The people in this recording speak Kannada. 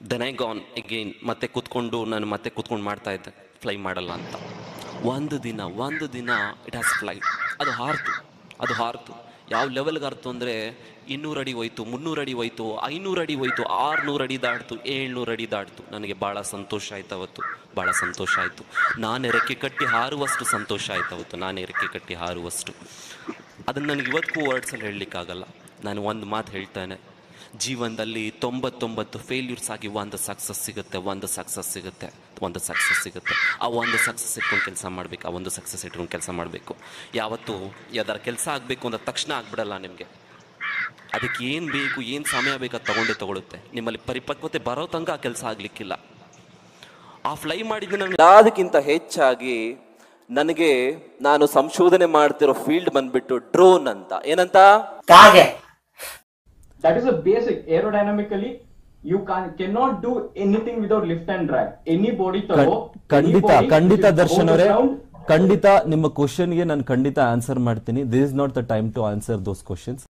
ದೆನ್ ಐ ಗಾನ್ ಅಗೇನ್ ಮತ್ತೆ ಕೂತ್ಕೊಂಡು ನಾನು ಮತ್ತೆ ಕೂತ್ಕೊಂಡು ಮಾಡ್ತಾ ಇದ್ದೆ ಫ್ಲೈ ಮಾಡಲ್ಲ ಅಂತ ಒಂದು ದಿನ ಒಂದು ದಿನ ಇಟ್ ಹ್ಯಾಸ್ ಫ್ಲೈಟ್ ಅದು ಹಾರ್ತು ಅದು ಹಾರ್ತು ಯಾವ ಲೆವೆಲ್ಗೆ ಹಾರ್ತು ಅಂದರೆ ಇನ್ನೂರು ಅಡಿ ಹೋಯ್ತು ಮುನ್ನೂರು ಅಡಿ ಹೋಯ್ತು ಐನೂರು ಅಡಿ ಹೋಯ್ತು ಆರುನೂರು ಅಡಿ ದಾಟ್ತು ಏಳ್ನೂರು ಅಡಿ ದಾಟ್ತು ನನಗೆ ಭಾಳ ಸಂತೋಷ ಆಯ್ತು ಅವತ್ತು ಭಾಳ ಸಂತೋಷ ಆಯಿತು ನಾನು ರೆಕ್ಕೆ ಕಟ್ಟಿ ಹಾರುವಷ್ಟು ಸಂತೋಷ ಆಯ್ತು ಅವತ್ತು ನಾನು ರೆಕ್ಕೆ ಕಟ್ಟಿ ಹಾರುವಷ್ಟು ಅದನ್ನು ನನಗೆ ಇವತ್ತಿಗೂ ವರ್ಡ್ಸಲ್ಲಿ ಹೇಳಲಿಕ್ಕಾಗಲ್ಲ ನಾನು ಒಂದು ಮಾತು ಹೇಳ್ತಾನೆ ಜೀವನದಲ್ಲಿ ತೊಂಬತ್ತೊಂಬತ್ತು ಫೇಲ್ಯೂರ್ಸ್ ಆಗಿ ಒಂದು ಸಕ್ಸಸ್ ಸಿಗುತ್ತೆ ಒಂದು ಸಕ್ಸಸ್ ಸಿಗುತ್ತೆ ಒಂದು ಸಕ್ಸಸ್ ಸಿಗುತ್ತೆ ಆ ಒಂದು ಸಕ್ಸಸ್ ಇಟ್ಕೊಂಡು ಕೆಲಸ ಮಾಡಬೇಕು ಆ ಒಂದು ಸಕ್ಸಸ್ ಇಟ್ಕೊಂಡು ಕೆಲಸ ಮಾಡಬೇಕು ಯಾವತ್ತು ಯಾವ್ದಾರ ಕೆಲಸ ಆಗಬೇಕು ಅಂದ ತಕ್ಷಣ ಆಗ್ಬಿಡಲ್ಲ ನಿಮಗೆ ಅದಕ್ಕೆ ಏನು ಬೇಕು ಏನು ಸಮಯ ಬೇಕು ಅದು ತಗೊಂಡೇ ತಗೊಳುತ್ತೆ ನಿಮ್ಮಲ್ಲಿ ಪರಿಪಕ್ವತೆ ಬರೋ ತನಕ ಆ ಕೆಲಸ ಆಗಲಿಕ್ಕಿಲ್ಲ ಆ ಫ್ಲೈ ಮಾಡಿದ ನನಗೆ ಅದಕ್ಕಿಂತ ಹೆಚ್ಚಾಗಿ ನನಗೆ ನಾನು ಸಂಶೋಧನೆ ಮಾಡ್ತಿರೋ ಫೀಲ್ಡ್ ಬಂದ್ಬಿಟ್ಟು ಡ್ರೋನ್ ಅಂತ ಏನಂತ ಕಾಗೆ That is a basic. Aerodynamically, you can cannot do anything without lift and drag. Any body throw, ಖಂಡಿತ any body ಖಂಡಿತ which is Darshan above the ಅವರೇ ground, ಖಂಡಿತ ನಿಮ್ಮ ಕ್ವಶನ್ಗೆ ನಾನು ಖಂಡಿತ ಆನ್ಸರ್ ಮಾಡ್ತೀನಿ this is not the time to answer those questions